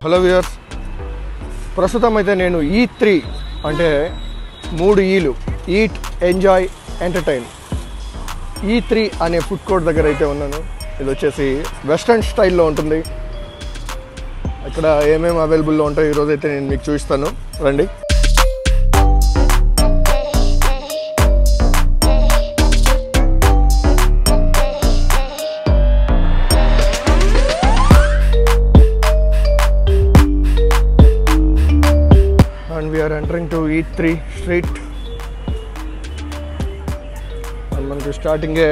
hello viewers ప్రస్తుతం అయితే నేను ఈ త్రీ అంటే మూడు ఈలు eat enjoy entertain E three అనే ఫుడ్ కోర్ట్ దగ్గర అయితే ఉన్నాను ఇది వచ్చేసి వెస్ట్రన్ స్టైల్లో ఉంటుంది ఇక్కడ ఏమేమి అవైలబుల్లో ఉంటాయో ఈరోజు అయితే నేను మీకు చూపిస్తాను రండి and we're entering to E three street and మనకి స్టార్టింగే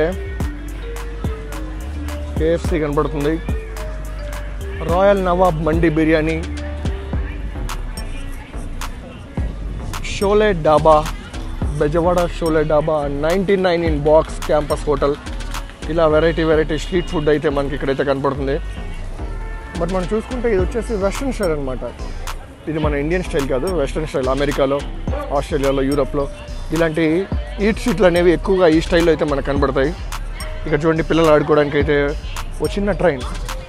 కేఎఫ్సి కనపడుతుంది royal Nawab Mandi biryani Sholay dhaba Bezawada Sholay dhaba ninety nine in box campus hotel ఇలా వెరైటీ వెరైటీ స్ట్రీట్ ఫుడ్ అయితే మనకి ఇక్కడైతే కనపడుతుంది బట్ మనం చూసుకుంటే ఇది వచ్చేసి వెస్ట్రన్ స్టైల్ అనమాట ఇది మన ఇండియన్ స్టైల్ కాదు వెస్ట్రన్ స్టైల్ అమెరికాలో ఆస్ట్రేలియాలో యూరోప్లో ఇలాంటి ఈట్ స్ట్రీట్లు అనేవి ఎక్కువగా ఈ స్టైల్లో అయితే మనకు కనబడతాయి ఇక్కడ చూడండి పిల్లలు ఆడుకోవడానికి అయితే ఒక చిన్న ట్రైన్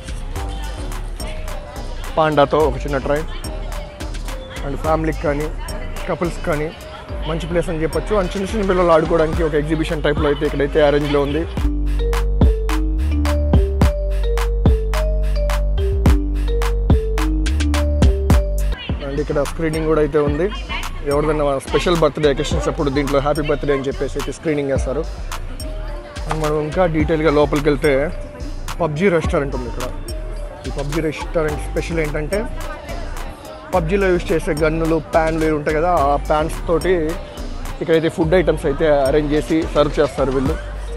పాండాతో ఒక చిన్న ట్రైన్ అండ్ ఫ్యామిలీకి కానీ కపుల్స్ కానీ మంచి ప్లేస్ అని చెప్పొచ్చు అండ్ చిన్న చిన్న పిల్లలు ఆడుకోవడానికి ఒక ఎగ్జిబిషన్ టైప్లో అయితే ఇక్కడైతే అరేంజ్లో ఉంది అండ్ ఇక్కడ స్క్రీనింగ్ కూడా అయితే ఉంది ఎవరిదైనా స్పెషల్ బర్త్డే అకేషన్స్ అప్పుడు దీంట్లో హ్యాపీ బర్త్డే అని చెప్పేసి అయితే స్క్రీనింగ్ చేస్తారు అండ్ మనం ఇంకా డీటెయిల్గా లోపలికి వెళ్తే పబ్జీ రెస్టారెంట్ ఉంది ఇక్కడ ఈ పబ్జీ రెస్టారెంట్ స్పెషల్ ఏంటంటే పబ్జీలో యూజ్ చేసే గన్నులు ప్యాన్లు ఇవి ఉంటాయి కదా ఆ ప్యాన్స్ తోటి ఇక్కడైతే ఫుడ్ ఐటమ్స్ అయితే అరేంజ్ చేసి సర్వ్ చేస్తారు వీళ్ళు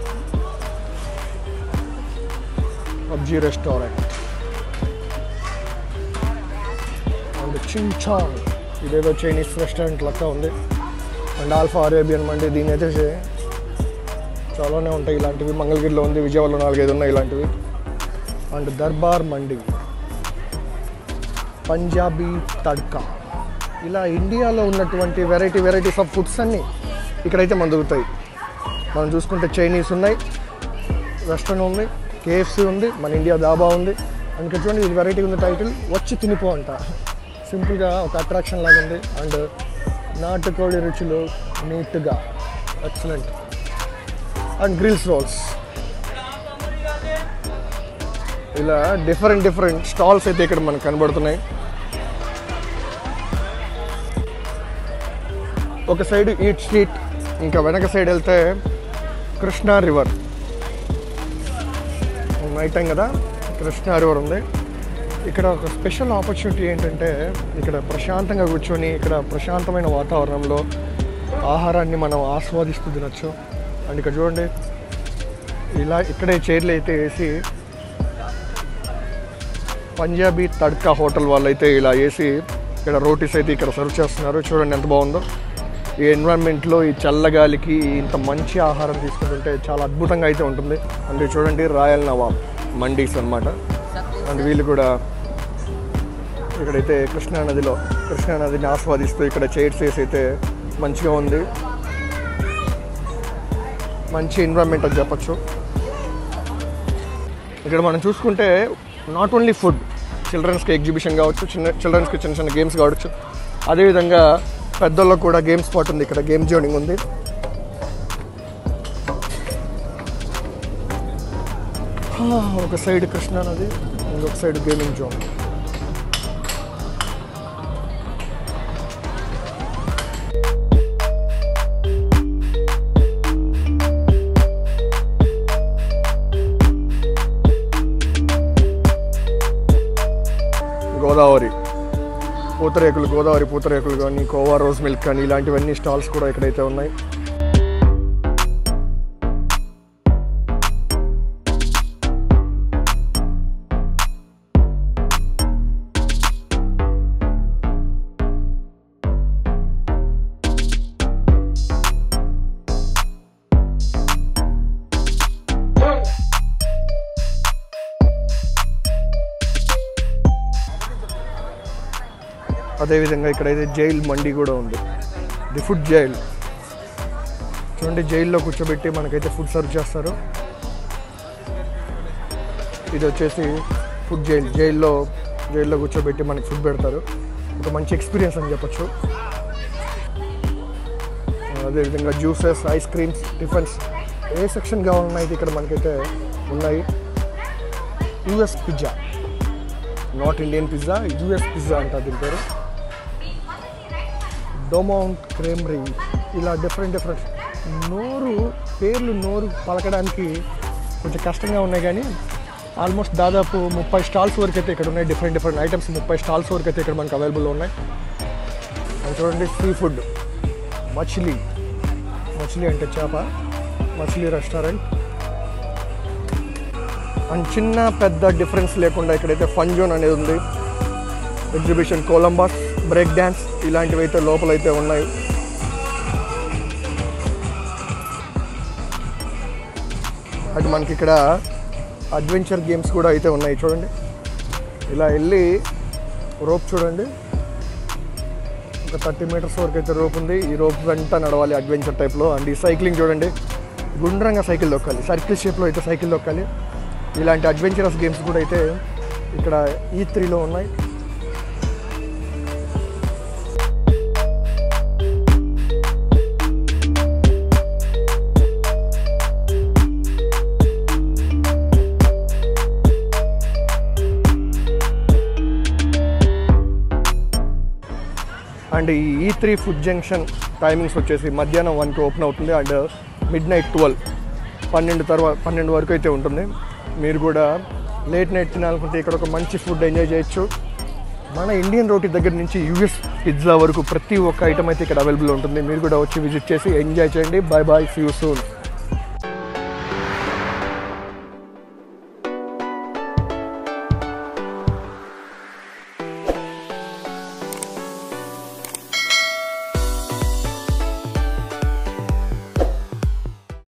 పబ్జీ రెస్టారెంట్ అండ్ చించాంగ్ ఇదేదో చైనీస్ రెస్టారెంట్ లెక్క ఉంది అండ్ ఆల్ఫా అరేబియన్ మండి దీని అయితే చే- చాలానే ఉంటాయి ఇలాంటివి మంగళగిరిలో ఉంది విజయవాడలో నాలుగైదు ఉన్నాయి ఇలాంటివి అండ్ దర్బార్ మండి పంజాబీ తడ్కా ఇలా ఇండియాలో ఉన్నటువంటి వెరైటీ వెరైటీస్ ఆఫ్ ఫుడ్స్ అన్నీ ఇక్కడైతే మన దొరుకుతాయి మనం చూసుకుంటే చైనీస్ ఉన్నాయి వెస్ట్రన్ ఉంది కేఎఫ్సి ఉంది మన ఇండియా దాబా ఉంది అండ్ ఇక్కడ చూడండి ఇది వెరైటీ ఉంది టైటిల్ వచ్చి తినిపో అంట సింపుల్గా ఒక అట్రాక్షన్ లాగా ఉంది అండ్ నాటుకోడి రుచులు నీట్గా ఎక్సలెంట్ అండ్ గ్రిల్స్ రోల్స్ ఇలా డిఫరెంట్ డిఫరెంట్ స్టాల్స్ అయితే ఇక్కడ మనకు కనబడుతున్నాయి ఒక సైడ్ ఈట్ స్ట్రీట్ ఇంకా వెనక సైడ్ వెళ్తే కృష్ణా రివర్ నైట్ టైం కదా కృష్ణా రివర్ ఉంది ఇక్కడ ఒక స్పెషల్ ఆపర్చునిటీ ఏంటంటే ఇక్కడ ప్రశాంతంగా కూర్చొని ఇక్కడ ప్రశాంతమైన వాతావరణంలో ఆహారాన్ని మనం ఆస్వాదిస్తూ తినొచ్చు అండ్ ఇక్కడ చూడండి ఇలా ఇక్కడే చైర్లు అయితే వేసి పంజాబీ తడ్కా హోటల్ వాళ్ళు అయితే ఇలా వేసి ఇక్కడ రోటీస్ అయితే ఇక్కడ సర్వ్ చేస్తున్నారు చూడండి ఎంత బాగుందో ఈ ఎన్విరాన్మెంట్లో ఈ చల్లగాలికి ఇంత మంచి ఆహారం తీసుకుంటుంటే చాలా అద్భుతంగా అయితే ఉంటుంది అంటే చూడండి రాయల్ నవాబ్ మండీస్ అన్నమాట అండ్ వీళ్ళు కూడా ఇక్కడైతే కృష్ణా నదిలో కృష్ణా నదిని ఆస్వాదిస్తూ ఇక్కడ చైర్స్ వేసి అయితే మంచిగా ఉంది మంచి ఎన్విరాన్మెంట్ అని చెప్పచ్చు ఇక్కడ మనం చూసుకుంటే నాట్ ఓన్లీ ఫుడ్ చిల్డ్రన్స్కి ఎగ్జిబిషన్ కావచ్చు చిన్న చిల్డ్రన్స్కి చిన్న చిన్న గేమ్స్ కావచ్చు అదేవిధంగా పెద్దోళ్ళకు కూడా గేమ్ స్పాట్ ఉంది ఇక్కడ గేమ్ జోనింగ్ ఉంది ఆ, ఒక సైడ్ కృష్ణా నది ఇంకొక సైడ్ గేమింగ్ జోన్ గోదావరి పూతరేకులు గోదావరి పూతరేకులు కానీ కోవా రోజ్ మిల్క్ కానీ ఇలాంటివన్నీ స్టాల్స్ కూడా ఇక్కడైతే ఉన్నాయి అదేవిధంగా ఇక్కడైతే జైల్ మండి కూడా ఉంది ది ఫుడ్ జైల్ చూడండి జైల్లో కూర్చోబెట్టి మనకైతే ఫుడ్ సర్వ్ చేస్తారు ఇది వచ్చేసి ఫుడ్ జైల్ జైల్లో జైల్లో కూర్చోబెట్టి మనకి ఫుడ్ పెడతారు ఒక మంచి ఎక్స్పీరియన్స్ అని చెప్పొచ్చు అదేవిధంగా జ్యూసెస్ ఐస్ క్రీమ్స్ టిఫిన్స్ ఏ సెక్షన్ కావాలన్నా అయితే ఇక్కడ మనకైతే ఉన్నాయి US pizza not Indian pizza US pizza అంటారు దీని పేరు డోమౌంట్ క్రేమరీ ఇలా డిఫరెంట్ డిఫరెంట్ నోరు పేర్లు నోరు పలకడానికి కొంచెం కష్టంగా ఉన్నాయి కానీ ఆల్మోస్ట్ దాదాపు ముప్పై స్టాల్స్ వరకు అయితే ఇక్కడ ఉన్నాయి డిఫరెంట్ డిఫరెంట్ ఐటమ్స్ ముప్పై స్టాల్స్ వరకు అయితే ఇక్కడ మనకు అవైలబుల్లో ఉన్నాయి అది చూడండి సీ ఫుడ్ మచిలీ మచిలీ అంటే చేప మచిలీ రెస్టారెంట్ అండ్ చిన్న పెద్ద డిఫరెన్స్ లేకుండా ఇక్కడైతే ఫన్ జోన్ అనేది ఉంది ఎగ్జిబిషన్ కొలంబస్ బ్రేక్ డ్యాన్స్ ఇలాంటివి అయితే లోపలైతే ఉన్నాయి అటు మనకి ఇక్కడ అడ్వెంచర్ గేమ్స్ కూడా అయితే ఉన్నాయి చూడండి ఇలా వెళ్ళి రోప్ చూడండి ఒక థర్టీ మీటర్స్ వరకు అయితే రోప్ ఉంది ఈ రోప్ వెంట నడవాలి అడ్వెంచర్ టైప్లో అండ్ ఈ సైక్లింగ్ చూడండి గుండ్రంగా సైకిల్ దొక్కాలి సర్కిల్ షేప్లో అయితే సైకిల్ దొక్కాలి ఇలాంటి అడ్వెంచరస్ గేమ్స్ కూడా అయితే ఇక్కడ ఈ త్రీలో ఉన్నాయి అండ్ ఈ ఈ త్రీ ఫుడ్ జంక్షన్ టైమింగ్స్ వచ్చేసి మధ్యాహ్నం వన్కి ఓపెన్ అవుతుంది అండ్ మిడ్ నైట్ ట్వెల్వ్ పన్నెండు తర్వాత పన్నెండు వరకు అయితే ఉంటుంది మీరు కూడా లేట్ నైట్ తినాలనుకుంటే ఇక్కడ ఒక మంచి ఫుడ్ ఎంజాయ్ చేయొచ్చు మన ఇండియన్ రోటీ దగ్గర నుంచి యూఎస్ పిజ్జా వరకు ప్రతి ఒక్క ఐటమ్ అయితే ఇక్కడ అవైలబుల్ ఉంటుంది మీరు కూడా వచ్చి విజిట్ చేసి ఎంజాయ్ చేయండి bye bye see you soon